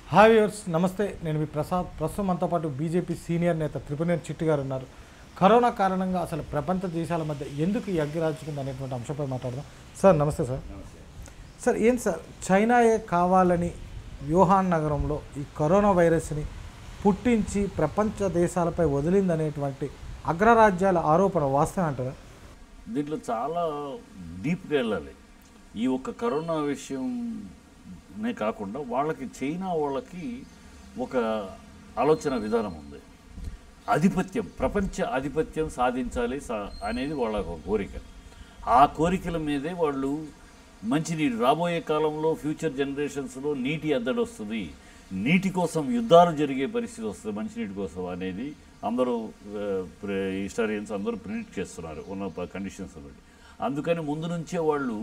Hi viewers నమస్తే నేను మీ ప్రసాద్ ప్రస్తుతం మనతో పాటు బీజేపీ సీనియర్ నేత త్రిపునేని చిట్టి గారు ఉన్నారు కరోనా కారణంగా అసలు ప్రపంచ దేశాల మధ్య ఎందుకు ఈ అగ్గి రాజుకుంది అనేటువంటి అంశంపై మాట్లాడదాం సార్ నమస్తే సార్ సార్ ఏం సార్ చైనాయే కావాలని వ్యూహాన్ నగరంలో ఈ కరోనా వైరస్ని పుట్టించి ప్రపంచ దేశాలపై వదిలిందనేటువంటి అగ్రరాజ్యాల ఆరోపణ వాస్తవం అంటారా దీంట్లో చాలా డీప్గా వెళ్ళాలి ఈ ఒక్క కరోనా విషయంనే కాకుండా వాళ్ళకి చైనా వాళ్ళకి ఒక ఆలోచన విధానం ఉంది ఆధిపత్యం ప్రపంచ ఆధిపత్యం సాధించాలి సా- అనేది వాళ్ళ ఒక కోరిక ఆ కోరికల మీదే వాళ్ళు మంచినీరు రాబోయే కాలంలో ఫ్యూచర్ జనరేషన్స్లో నీటి ఎద్దడి వస్తుంది నీటి కోసం యుద్ధాలు జరిగే పరిస్థితి వస్తుంది మంచినీటి కోసం అనేది అందరూ హిస్టారియన్స్ అందరూ ప్రిడిక్ట్ చేస్తున్నారు ఉన్న కండిషన్స్ బట్టి అందుకని ముందు నుంచే వాళ్ళు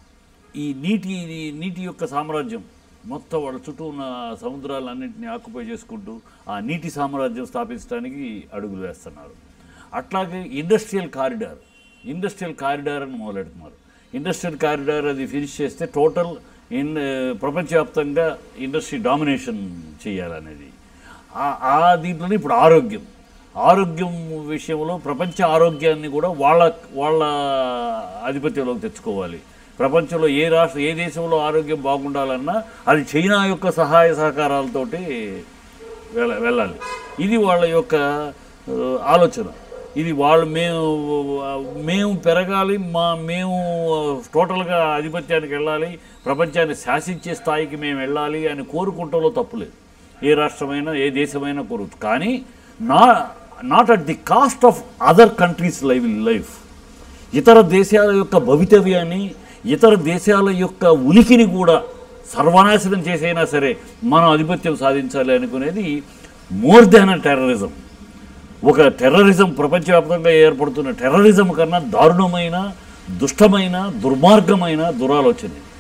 ఈ నీటి నీటి యొక్క సామ్రాజ్యం మొత్తం వాళ్ళ చుట్టూ ఉన్న సముద్రాలన్నింటినీ ఆక్యుపై చేసుకుంటూ ఆ నీటి సామ్రాజ్యం స్థాపించడానికి అడుగులు వేస్తున్నారు అట్లాగే ఇండస్ట్రియల్ కారిడార్ ఇండస్ట్రియల్ కారిడార్ అని మొదలెడుతున్నారు ఇండస్ట్రియల్ కారిడార్ అది ఫినిష్ చేస్తే టోటల్ ఇన్ ప్రపంచవ్యాప్తంగా ఇండస్ట్రీ డామినేషన్ చేయాలనేది ఆ- ఆ దీంట్లోనే ఇప్పుడు ఆరోగ్యం ఆరోగ్యం విషయంలో ప్రపంచ ఆరోగ్యాన్ని కూడా వాళ్ళ వాళ్ళ ఆధిపత్యంలోకి తెచ్చుకోవాలి ప్రపంచంలో ఏ రాష్ట్ర ఏ దేశంలో ఆరోగ్యం బాగుండాలన్నా అది చైనా యొక్క సహాయ సహకారాలతోటి వెళ్ళ వెళ్ళాలి ఇది వాళ్ళ యొక్క ఆ, ఆలోచన ఇది వాళ్ళు మేము మేము పెరగాలి మా మేము టోటల్గా ఆధిపత్యానికి వెళ్ళాలి ప్రపంచాన్ని శాసించే స్థాయికి మేము వెళ్ళాలి అని కోరుకుంటంలో తప్పులేదు ఏ రాష్ట్రమైనా ఏ దేశమైనా కోరు కానీ నా not at the cost of other countries live life ఇతర దేశాల యొక్క భవితవ్యాన్ని ఇతర దేశాల యొక్క ఉనికిని కూడా సర్వనాశనం చేసైనా సరే మనం ఆధిపత్యం సాధించాలి అనుకునేది మోర్ దాన్ అ టెర్రరిజం ఒక టెర్రరిజం ప్రపంచవ్యాప్తంగా ఏర్పడుతున్న టెర్రరిజం కన్నా దారుణమైన దుష్టమైన దుర్మార్గమైన దురాలోచన ఇది.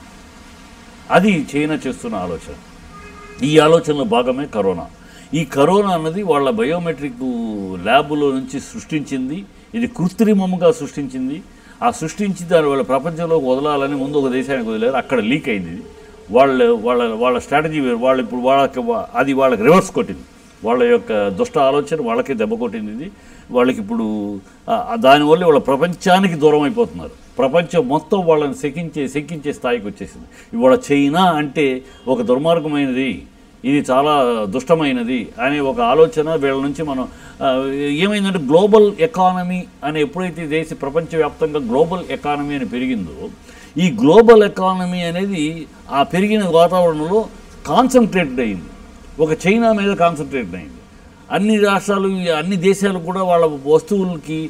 అది చైనా చేస్తున్న ఆలోచన ఈ ఆలోచనలో భాగమే కరోనా ఈ కరోనా అన్నది వాళ్ళ బయోమెట్రిక్ ల్యాబులో నుంచి సృష్టించింది ఇది కృత్రిమంగా సృష్టించింది ఆ సృష్టించి దాని వాళ్ళ ప్రపంచంలోకి వదలాలని ముందు ఒక దేశానికి వదిలేరు అక్కడ లీక్ అయింది ఇది వాళ్ళ వాళ్ళ వాళ్ళ స్ట్రాటజీ వేరు వాళ్ళు ఇప్పుడు వాళ్ళకి వా- అది వాళ్ళకి రివర్స్ కొట్టింది వాళ్ళ యొక్క దుష్ట ఆలోచన వాళ్ళకి దెబ్బ కొట్టింది ఇది వాళ్ళకి ఇప్పుడు ఆ- ఆ దానివల్ల వాళ్ళ ప్రపంచానికి దూరం అయిపోతున్నారు ప్రపంచం మొత్తం వాళ్ళని శకించే శంకించే స్థాయికి వచ్చేసింది ఇవాళ చైనా అంటే ఒక దుర్మార్గమైనది ఇది చాలా దుష్టమైనది అనే ఒక ఆలోచన వీళ్ళ నుంచి మనం ఆ, ఏమైందంటే గ్లోబల్ ఎకానమీ అని ఎప్పుడైతే దేశ ప్రపంచవ్యాప్తంగా గ్లోబల్ ఎకానమీ అని పెరిగిందో ఈ గ్లోబల్ ఎకానమీ అనేది ఆ పెరిగిన వాతావరణంలో కాన్సన్ట్రేటెడ్ అయింది ఒక చైనా మీద కాన్సన్ట్రేట్ అయింది అన్ని రాష్ట్రాలు ఈ అన్ని దేశాలు కూడా వాళ్ళ వస్తువులకి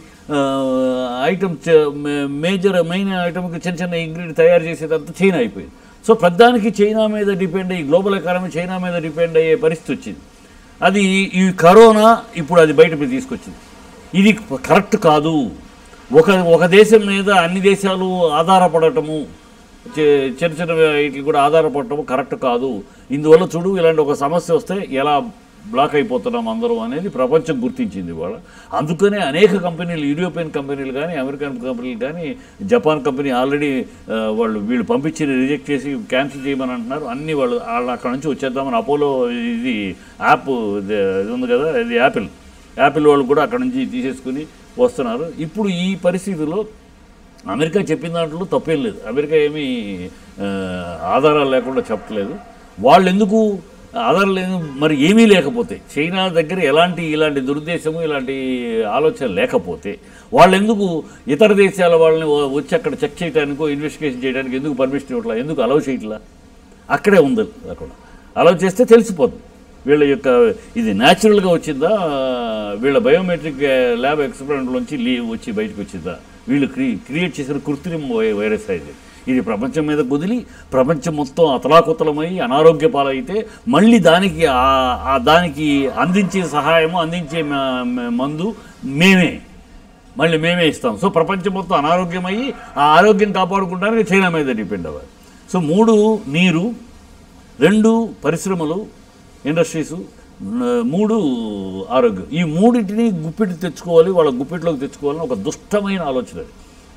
ఐటమ్ మేజర్ మెయిన్ ఐటమ్కి చిన్న చిన్న ఇంగ్రీడియంట్ తయారు చేసేదంతా చైనా అయిపోయింది సో ప్రధానికి చైనా మీద డిపెండ్ అయ్యి గ్లోబల్ ఎకానమీ చైనా మీద డిపెండ్ అయ్యే పరిస్థితి వచ్చింది అది ఈ కరోనా ఇప్పుడు అది బయట మీద తీసుకొచ్చింది ఇది కరెక్ట్ కాదు ఒక ఒక దేశం మీద అన్ని దేశాలు ఆధారపడటము చి- చిన్న చిన్న వీటికి కూడా ఆధారపడటం కరెక్ట్ కాదు ఇందువల్ల చూడు ఇలాంటి ఒక సమస్య వస్తే ఎలా బ్లాక్ అయిపోతున్నాం అందరం అనేది ప్రపంచం గుర్తించింది ఇవాళ అందుకనే అనేక కంపెనీలు యూరోపియన్ కంపెనీలు కానీ అమెరికన్ కంపెనీలు కానీ జపాన్ కంపెనీ ఆల్రెడీ ఆ, వాళ్ళు వీళ్ళు పంపించి రిజెక్ట్ చేసి క్యాన్సిల్ చేయమని అంటున్నారు అన్ని వాళ్ళు వాళ్ళు అక్కడ నుంచి వచ్చేద్దామని అపోలో ఇది యాప్ ఇది ఇది ఉంది కదా ఇది యాపిల్ యాపిల్ వాళ్ళు కూడా అక్కడ నుంచి తీసేసుకుని వస్తున్నారు ఇప్పుడు ఈ పరిస్థితుల్లో అమెరికా చెప్పిన దాంట్లో తప్పేం లేదు అమెరికా ఏమీ ఆ, ఆధారాలు లేకుండా చెప్పలేదు వాళ్ళు ఎందుకు ఆధారాలు లేదు మరి ఏమీ లేకపోతే చైనా దగ్గర ఎలాంటి ఇలాంటి దురుద్దేశము ఇలాంటి ఆలోచన లేకపోతే వాళ్ళు ఎందుకు ఇతర దేశాల వాళ్ళని వ- వచ్చి అక్కడ చెక్ చేయడానికో ఇన్వెస్టిగేషన్ చేయడానికి ఎందుకు పర్మిషన్ ఇవ్వట్లా ఎందుకు అలౌ చేయట్లా అక్కడే ఉంది అక్కడ అలౌ చేస్తే తెలిసిపోతుంది వీళ్ళ యొక్క ఇది న్యాచురల్గా వచ్చిందా వీళ్ళ బయోమెట్రిక్ ల్యాబ్ ఎక్స్పెరిమెంట్లోంచి లీ వచ్చి బయటకు వచ్చిందా వీళ్ళు క్రి క్రియేట్ చేసిన కృత్రిమ వై- వైరస్ ఇది ఇది ప్రపంచం మీద కుదిలి ప్రపంచం మొత్తం అతలాకుతలమై అనారోగ్య పాలైతే మళ్ళీ దానికి ఆ- ఆ దానికి అందించే సహాయము అందించే మ- మ- మందు మేమే మళ్ళీ మేమే ఇస్తాం సో ప్రపంచం మొత్తం అనారోగ్యమయ్యి ఆ ఆరోగ్యం కాపాడుకుంటానికి చైనా మీద డిపెండ్ అవ్వాలి సో మూడు నీరు రెండు పరిశ్రమలు ఇండస్ట్రీసు న- మూడు ఆరోగ్యం ఈ మూడింటిని గుప్పిటి తెచ్చుకోవాలి వాళ్ళ గుప్పిట్లోకి తెచ్చుకోవాలని ఒక దుష్టమైన ఆలోచన అది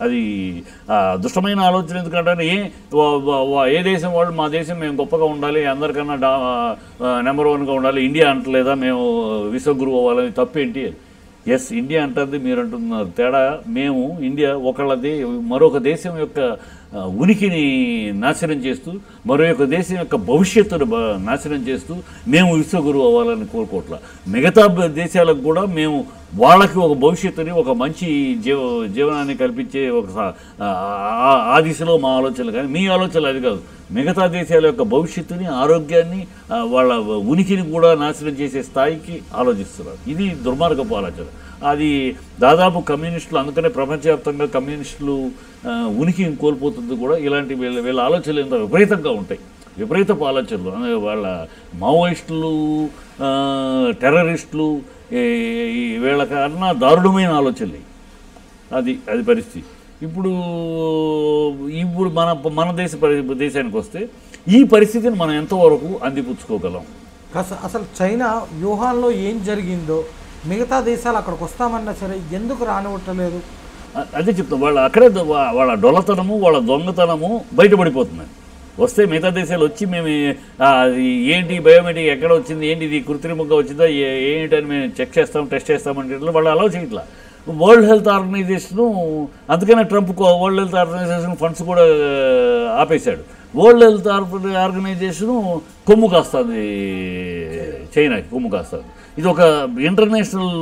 అది ఆ, దుష్టమైన ఆలోచన ఎందుకంటే ఏ వా- వా- వా- ఏ దేశం వాళ్ళు మా దేశం మేము గొప్పగా ఉండాలి అందరికన్నా డా నెంబర్ వన్గా ఉండాలి ఇండియా అంటలేదా మేము విశ్వగురు అవ్వాలని తప్పేంటి ఎస్ ఇండియా అంటుంది మీరు అంటున్నారు తేడా మేము ఇండియా ఒకళ్ళది మరొక దేశం యొక్క ఆ, ఉనికిని నాశనం చేస్తూ మరో యొక్క దేశం యొక్క భవిష్యత్తును బ- నాశనం చేస్తూ మేము విశ్వగురువు అవ్వాలని కోరుకోవట్ల మిగతా బ- దేశాలకు కూడా మేము వాళ్ళకి ఒక భవిష్యత్తుని ఒక మంచి జీవ జీవనాన్ని కల్పించే ఒక సా- ఆ- ఆ- ఆ దిశలో మా ఆలోచనలు కానీ మీ ఆలోచనలు అది కాదు మిగతా దేశాల యొక్క భవిష్యత్తుని ఆరోగ్యాన్ని ఆ, వాళ్ళ ఉనికిని కూడా నాశనం చేసే స్థాయికి ఆలోచిస్తున్నారు ఇది దుర్మార్గపు ఆలోచన అది దాదాపు కమ్యూనిస్టులు అందుకనే ప్రపంచవ్యాప్తంగా కమ్యూనిస్టులు ఆ, ఉనికిని కోల్పోతుంది కూడా ఇలాంటి వీళ్ళ వీళ్ళ ఆలోచనలు ఎంత విపరీతంగా ఉంటాయి విపరీతపు ఆలోచనలు అదే వాళ్ళ మావోయిస్టులు ఆ, టెర్రరిస్టులు ఈ- ఈ వీళ్ళకన్నా దారుణమైన ఆలోచనలు ఇవి. అది అది పరిస్థితి ఇప్పుడు ఇప్పుడు మన మన దేశ పరి దేశానికి వస్తే ఈ పరిస్థితిని మనం ఎంతవరకు అందిపుచ్చుకోగలం అస- అసలు చైనా వ్యూహాల్లో ఏం జరిగిందో మిగతా దేశాలు అక్కడికి వస్తామన్నా సరే ఎందుకు రానివ్వట్లేదు అ- అదే చెప్తాం వాళ్ళ అక్కడే ద- వా- వాళ్ళ డొల్లతనము వాళ్ళ దొంగతనము బయటపడిపోతుంది వస్తే మిగతా దేశాలు వచ్చి మేము ఆ, అది ఏంటి బయోమెట్రిక్ ఎక్కడ వచ్చింది ఏంటి ఇది కృత్రిమంగా వచ్చిందా ఏ- ఏంటని మేము చెక్ చేస్తాం టెస్ట్ చేస్తామంటే ఇట్లా వాళ్ళు అలౌ చేయట్లా వరల్డ్ హెల్త్ ఆర్గనైజేషను అందుకనే ట్రంప్ కో- వరల్డ్ హెల్త్ ఆర్గనైజేషన్ ఫండ్స్ కూడా ఆ, ఆపేశాడు వరల్డ్ హెల్త్ ఆర్గ- ఆర్గనైజేషను కొమ్ము కాస్తుంది చైనాకి కొమ్ము కాస్తుంది ఇది ఒక ఇంటర్నేషనల్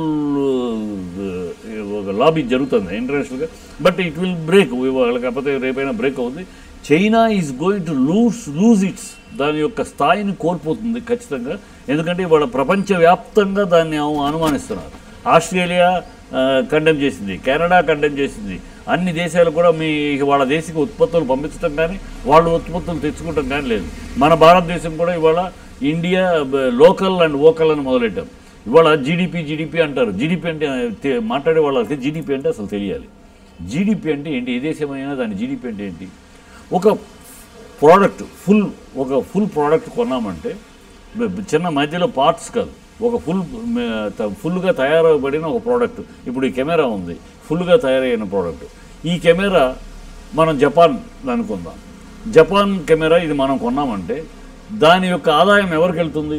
ఒక లాబీ జరుగుతుంది ఇంటర్నేషనల్గా బట్ ఇట్ విల్ బ్రేక్ వాళ్ళకి కాకపోతే రేపైనా బ్రేక్ అవుతుంది China is going to lose lose it's దాని యొక్క స్థాయిని కోల్పోతుంది ఖచ్చితంగా ఎందుకంటే వాళ్ళ ప్రపంచవ్యాప్తంగా దాన్ని అను- అనుమానిస్తున్నారు ఆస్ట్రేలియా కండెమ్ చేసింది కెనడా కండెమ్ చేసింది అన్ని దేశాలు కూడా మీ వాళ్ళ దేశకి ఉత్పత్తులు పంపించడం కానీ వాళ్ళు ఉత్పత్తులు తెచ్చుకోవటం కానీ లేదు మన భారతదేశం కూడా ఇవాళ ఇండియా బ- లోకల్ అండ్ ఓకల్ అని మొదలెట్టాం ఇవాళ జీడిపి జీడిపి అంటారు జీడిపి అంటే తె- మాట్లాడే వాళ్ళకి జీడిపి అంటే అసలు తెలియాలి జీడిపి అంటే ఏంటి ఏ దేశమైనా దాని జీడిపి అంటే ఏంటి ఒక ప్రోడక్ట్ ఫుల్ ఒక ఫుల్ ప్రోడక్ట్ కొన్నామంటే బ- బ- చిన్న మధ్యలో పార్ట్స్ కాదు ఒక ఫుల్ మ- త- ఫుల్గా తయారవబడిన ఒక ప్రోడక్ట్ ఇప్పుడు ఈ కెమెరా ఉంది ఫుల్గా తయారైన ప్రోడక్ట్ ఈ కెమెరా మనం జపాన్ అనుకుందాం జపాన్ కెమెరా ఇది మనం కొన్నామంటే దాని యొక్క ఆదాయం ఎవరికి వెళ్తుంది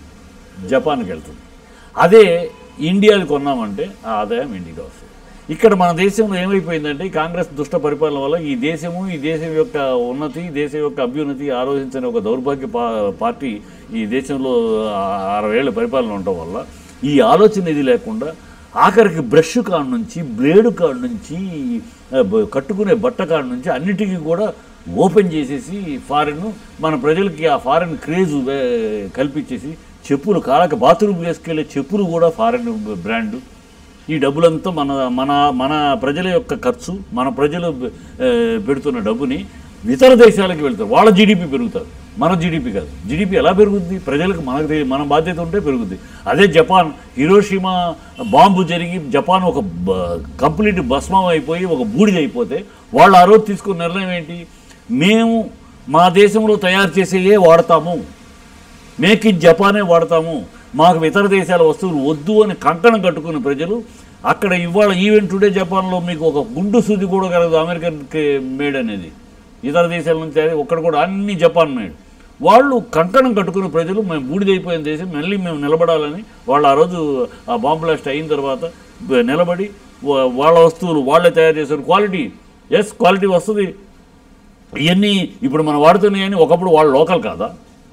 జపాన్కి వెళ్తుంది అదే ఇండియాది కొన్నామంటే ఆ ఆదాయం ఇండియాకి వస్తుంది ఇక్కడ మన దేశంలో ఏమైపోయిందంటే ఈ కాంగ్రెస్ దుష్ట పరిపాలన వల్ల ఈ దేశము ఈ దేశం యొక్క ఉన్నతి దేశం యొక్క అభ్యున్నతి ఆలోచించని ఒక దౌర్భాగ్య పా పార్టీ ఈ దేశంలో ఆ- అరవై ఏళ్ళ పరిపాలన ఉండటం వల్ల ఈ ఆలోచన ఇది లేకుండా ఆఖరికి బ్రష్ కాడ నుంచి బ్లేడు కాడ నుంచి ఆ, బ- కట్టుకునే బట్ట కాడ నుంచి అన్నిటికీ కూడా ఓపెన్ చేసేసి ఫారెన్ మన ప్రజలకి ఆ ఫారెన్ క్రేజ్ వే- కల్పించేసి చెప్పులు కాళ్ళకి బాత్రూమ్ వేసుకెళ్ళే చెప్పులు కూడా ఫారెన్ బ్రాండ్ ఈ డబ్బులంతా మన మన మన ప్రజల యొక్క ఖర్చు మన ప్రజలు ఆ, పెడుతున్న డబ్బుని ఇతర దేశాలకు వెళ్తారు వాళ్ళ జీడిపి పెరుగుతారు మన జీడిపి కాదు జీడిపి ఎలా పెరుగుద్ది ప్రజలకు మనకు తెలియ మన బాధ్యత ఉంటే పెరుగుద్ది అదే జపాన్ హిరోషిమా బాంబు జరిగి జపాన్ ఒక బ- కంప్లీట్ భస్మం అయిపోయి ఒక బూడిద అయిపోతే వాళ్ళు ఆ రోజు తీసుకున్న నిర్ణయం ఏంటి మేము మా దేశంలో తయారు చేసేయే వాడతాము మేక్ ఇన్ జపానే వాడతాము మాకు ఇతర దేశాల వస్తువులు వద్దు అని కంకణం కట్టుకున్న ప్రజలు అక్కడ ఇవాళ ఈవెన్ టుడే జపాన్లో మీకు ఒక గుండు సూది కూడా కలదు అమెరికన్ మేడ్ అనేది ఇతర దేశాల నుంచి అది ఒక్కడ కూడా అన్ని జపాన్ మేడ్ వాళ్ళు కంకణం కట్టుకున్న ప్రజలు మేము బూడిదైపోయిన దేశం మళ్ళీ మేము నిలబడాలని వాళ్ళు ఆ రోజు ఆ బాంబ్ బ్లాస్ట్ అయిన తర్వాత బ- నిలబడి వా- వాళ్ళ వస్తువులు వాళ్ళే తయారు చేశారు క్వాలిటీ ఎస్ క్వాలిటీ వస్తుంది ఇవన్నీ ఇప్పుడు మనం వాడుతున్నాయని ఒకప్పుడు వాళ్ళు లోకల్ కాదా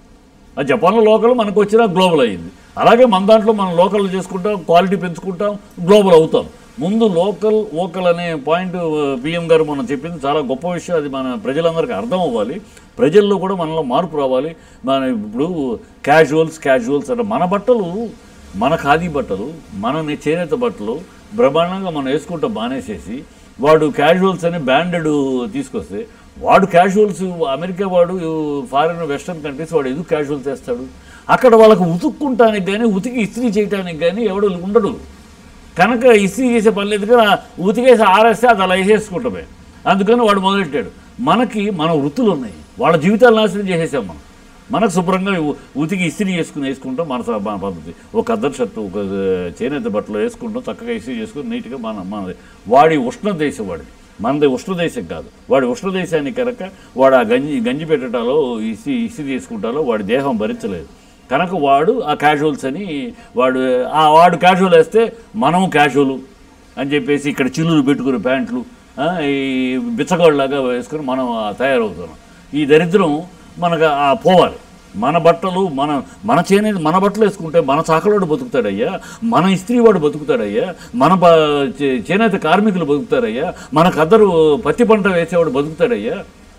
ఆ జపాన్లో లోకల్ మనకు వచ్చినా గ్లోబల్ అయ్యింది అలాగే మన దాంట్లో మనం లోకల్ చేసుకుంటాం క్వాలిటీ పెంచుకుంటాం గ్లోబల్ అవుతాం ముందు లోకల్ ఓకల్ అనే పాయింట్ పిఎం గారు మనం చెప్పింది చాలా గొప్ప విషయం అది మన ప్రజలందరికీ అర్థం అవ్వాలి ప్రజల్లో కూడా మనలో మార్పు రావాలి మన ఇప్పుడు క్యాజువల్స్ క్యాజువల్స్ అంటే మన బట్టలు మన ఖాదీ బట్టలు మన నే- చేనేత బట్టలు బ్రహ్మాండంగా మనం వేసుకుంటాం బానేసేసి వాడు క్యాజువల్స్ అని బ్యాండెడ్ తీసుకొస్తే వాడు క్యాజువల్స్ అమెరికా వాడు ఫారిన్ వెస్ట్రన్ కంట్రీస్ వాడు ఎందుకు క్యాజువల్స్ వేస్తాడు అక్కడ వాళ్ళకు ఉతుక్కుంటానికి కానీ ఉతికి ఇస్త్రీ చేయడానికి కానీ ఎవడు ఉండడు కనుక ఇస్త్రీ చేసే పని లేదు కదా ఉతికేసి ఆరేస్తే అది అలా వేసేసుకుంటామే అందుకని వాడు మొదలెట్టాడు మనకి మన వృత్తులు ఉన్నాయి వాళ్ళ జీవితాలు నాశనం చేసేసాం మనం మనకు శుభ్రంగా ఉ- ఉతికి ఇస్త్రీ చేసుకుని వేసుకుంటాం మన స- మన పద్ధతి ఒక అద్దరు షర్టు ఒక చేనేత బట్టలు వేసుకుంటాం చక్కగా ఇస్త్రీ చేసుకుని నీట్గా మన మన వాడి ఉష్ణ దేశం వాడిది మనది ఉష్ణదేశం కాదు వాడి ఉష్ణదేశానికి కనుక వాడు ఆ గంజి గంజి పెట్టడాలో ఇసి ఇసి తీసుకుంటాలో వాడి దేహం భరించలేదు కనుక వాడు ఆ క్యాజువల్స్ అని వాడు ఆ వాడు క్యాజువల్ వేస్తే మనం క్యాజువల్ అని చెప్పేసి ఇక్కడ చిల్లులు పెట్టుకుని ప్యాంట్లు ఆ, ఈ బిచ్చగాళ్ళలాగా వేసుకుని మనం ఆ తయారవుతున్నాం ఈ దరిద్రం మనకు ఆ పోవాలి మన బట్టలు మన మన చేనేత మన బట్టలు వేసుకుంటే మన చాకలోడు బతుకుతాడయ్యా మన ఇస్త్రీ వాడు బతుకుతాడయ్యా మన బ- చే- చేనేత కార్మికులు బతుకుతారయ్యా మన కద్దరు పత్తి పంట వేసేవాడు బతుకుతాడయ్యా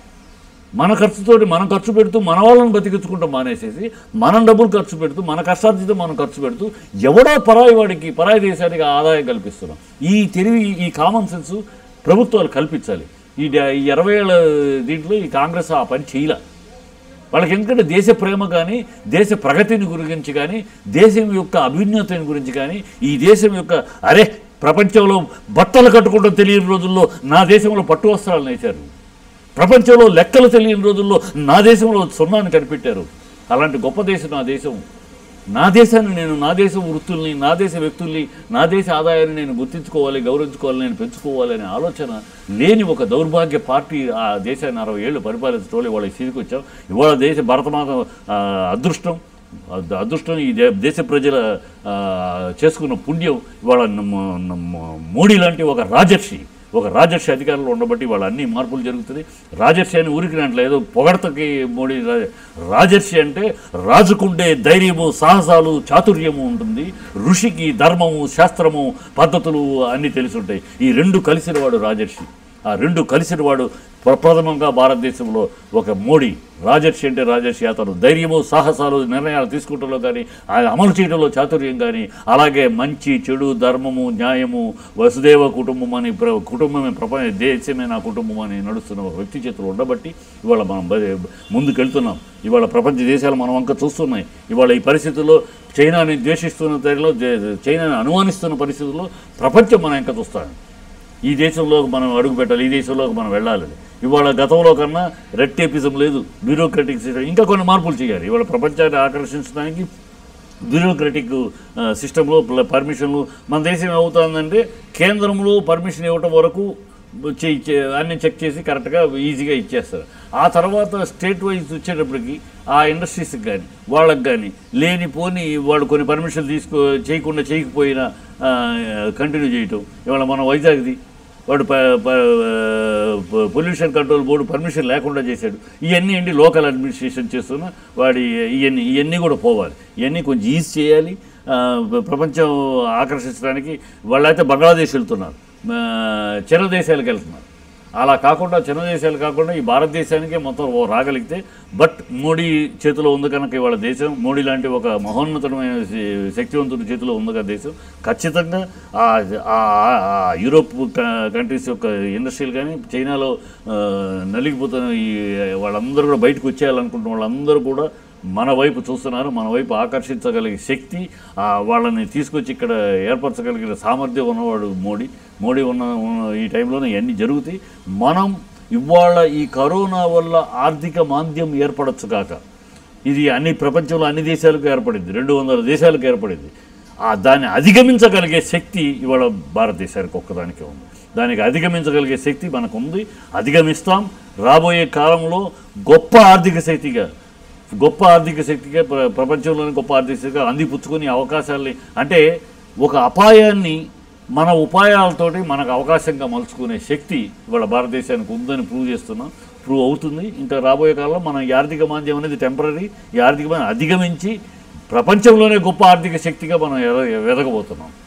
మన ఖర్చుతోటి మనం ఖర్చు పెడుతూ మన వాళ్ళని బతికించుకుంటాం మానేసేసి మనం డబ్బులు ఖర్చు పెడుతూ మన కష్టార్జితం మనం ఖర్చు పెడుతూ ఎవడో పరాయి వాడికి పరాయి దేశానికి ఆదాయం కల్పిస్తున్నాం ఈ తెలివి ఈ కామన్ సెన్స్ ప్రభుత్వాలు కల్పించాలి ఈ డ- ఈ ఇరవై ఏళ్ళ దీంట్లో ఈ కాంగ్రెస్ ఆ పని చేయలే వాళ్ళకి ఎందుకంటే దేశ ప్రేమ కానీ దేశ ప్రగతిని గురించి కానీ దేశం యొక్క అభ్యున్నతిని గురించి కానీ ఈ దేశం యొక్క అరే ప్రపంచంలో బట్టలు కట్టుకోవడం తెలియని రోజుల్లో నా దేశంలో పట్టు వస్త్రాలు నేశారు ప్రపంచంలో లెక్కలు తెలియని రోజుల్లో నా దేశంలో సున్నాన్ని కనిపెట్టారు అలాంటి గొప్ప దేశం నా దేశం నా దేశాన్ని నేను నా దేశ వృత్తుల్ని నా దేశ వ్యక్తుల్ని నా దేశ ఆదాయాన్ని నేను గుర్తించుకోవాలి గౌరవించుకోవాలి నేను పెంచుకోవాలి అనే ఆలోచన లేని ఒక దౌర్భాగ్య పార్టీ ఆ దేశాన్ని అరవై ఏళ్ళు పరిపాలించడం ఇవాళ ఈ స్థితికి వచ్చాం ఇవాళ దేశ భరతమాత ఆ, అదృష్టం అద్- అదృష్టం ఈ దే- దేశ ప్రజల ఆ, చేసుకున్న పుణ్యం ఇవాళ నమ్మ- నమ్మ- మోడీ లాంటి ఒక రాజర్షి ఒక రాజర్షి అధికారంలో ఉండబట్టి వాళ్ళ అన్ని మార్పులు జరుగుతుంది రాజర్షి అని ఊరికి దాంట్లో ఏదో పొగడతకి మోడీ రా- రాజర్షి అంటే రాజుకుండే ధైర్యము సాహసాలు చాతుర్యము ఉంటుంది ఋషికి ధర్మము శాస్త్రము పద్ధతులు అన్నీ తెలిసి ఉంటాయి ఈ రెండు కలిసిన వాడు రాజర్షి ఆ రెండు కలిసిన వాడు ప్రప్రథమంగా భారతదేశంలో ఒక మోడీ రాజర్షి అంటే రాజర్షి అతను ధైర్యము సాహసాలు నిర్ణయాలు తీసుకుంటంలో కానీ ఆ అమలు చేయడంలో చాతుర్యం కానీ అలాగే మంచి చెడు ధర్మము న్యాయము వసుదేవ కుటుంబం అని ప్ర కుటుంబమే ప్రపంచ దేశమే నా కుటుంబం అని నడుస్తున్న ఒక వ్యక్తి చేతులు ఉండబట్టి ఇవాళ మనం బ- ముందుకెళ్తున్నాం ఇవాళ ప్రపంచ దేశాలు మనం వంక చూస్తున్నాయి ఇవాళ ఈ పరిస్థితుల్లో చైనాని ద్వేషిస్తున్న తీరులో దే- చైనాని అనుమానిస్తున్న పరిస్థితుల్లో ప్రపంచం మనం ఇంకా చూస్తాం ఈ దేశంలోకి మనం అడుగు పెట్టాలి ఈ దేశంలోకి మనం వెళ్ళాలి ఇవాళ గతంలో కన్నా రెడ్ టేపిజం లేదు బ్యూరోక్రటిక్ సిస్టమ్ ఇంకా కొన్ని మార్పులు చేయాలి ఇవాళ ప్రపంచాన్ని ఆకర్షించడానికి బ్యూరోక్రటిక్ సిస్టంలో పర్మిషన్లు మన దేశం ఏమవుతుందంటే కేంద్రంలో పర్మిషన్ ఇవ్వటం వరకు చే- చే- అన్ని చెక్ చేసి కరెక్ట్గా ఈజీగా ఇచ్చేస్తారు ఆ తర్వాత స్టేట్ వైజ్ వచ్చేటప్పటికి ఆ ఇండస్ట్రీస్కి కానీ వాళ్ళకి కానీ లేనిపోని వాళ్ళు కొన్ని పర్మిషన్ తీసుకో చేయకుండా చేయకపోయినా కంటిన్యూ చేయటం ఇవాళ మన వైజాగ్ది వాడు పొల్యూషన్ కంట్రోల్ బోర్డు పర్మిషన్ లేకుండా చేశాడు ఇవన్నీ ఏంటి లోకల్ అడ్మినిస్ట్రేషన్ చేస్తున్న వాడి ఇవన్నీ ఇవన్నీ కూడా పోవాలి ఇవన్నీ కొంచెం ఈజీ చేయాలి ఆ, ప్రపంచం ఆకర్షించడానికి వాళ్ళైతే బంగ్లాదేశ్ వెళ్తున్నారు ఆ, చిన్న దేశాలకు వెళ్తున్నారు అలా కాకుండా చిన్న దేశాలు కాకుండా ఈ భారతదేశానికే మొత్తం ఓ రాగలిగితే బట్ మోడీ చేతిలో ఉంది కనుక ఇవాళ దేశం మోడీ లాంటి ఒక మహోన్నతమైన శ- శక్తివంతుడి చేతిలో ఉంది కదా దేశం ఖచ్చితంగా ఆ ఆ- ఆ యూరోప్ క- కంట్రీస్ యొక్క ఇండస్ట్రీలు కానీ చైనాలో ఆ, నలిగిపోతున్న ఈ వాళ్ళందరూ కూడా బయటకు వచ్చేయాలనుకుంటున్న వాళ్ళందరూ కూడా మన వైపు చూస్తున్నారు మన వైపు ఆకర్షించగలిగే శక్తి ఆ, వాళ్ళని తీసుకొచ్చి ఇక్కడ ఏర్పరచగలిగిన సామర్థ్యం ఉన్నవాడు మోడీ మోడీ ఉన్న ఉన్న ఈ టైంలోనే ఇవన్నీ జరుగుతాయి మనం ఇవాళ ఈ కరోనా వల్ల ఆర్థిక మాంద్యం ఏర్పడచ్చు కాక ఇది అన్ని ప్రపంచంలో అన్ని దేశాలకు ఏర్పడింది రెండు వందల దేశాలకు ఏర్పడింది ఆ దాన్ని అధిగమించగలిగే శక్తి ఇవాళ భారతదేశానికి ఒక్కదానికే ఉంది దానికి అధిగమించగలిగే శక్తి మనకు ఉంది అధిగమిస్తాం రాబోయే కాలంలో గొప్ప ఆర్థిక శక్తిగా గొప్ప ఆర్థిక శక్తిగా ప్ర ప్రపంచంలోని గొప్ప ఆర్థిక శక్తిగా అందిపుచ్చుకునే అవకాశాలని అంటే ఒక అపాయాన్ని మన ఉపాయాలతోటి మనకు అవకాశంగా మలుచుకునే శక్తి ఇవాళ భారతదేశానికి ఉందని ప్రూవ్ చేస్తున్నాం ప్రూవ్ అవుతుంది ఇంకా రాబోయే కాలంలో మనం ఈ ఆర్థిక మాంద్యం అనేది టెంపరీ ఈ ఆర్థిక మాంద్యం అధిగమించి ప్రపంచంలోనే గొప్ప ఆర్థిక శక్తిగా మనం ఎద ఎదగబోతున్నాం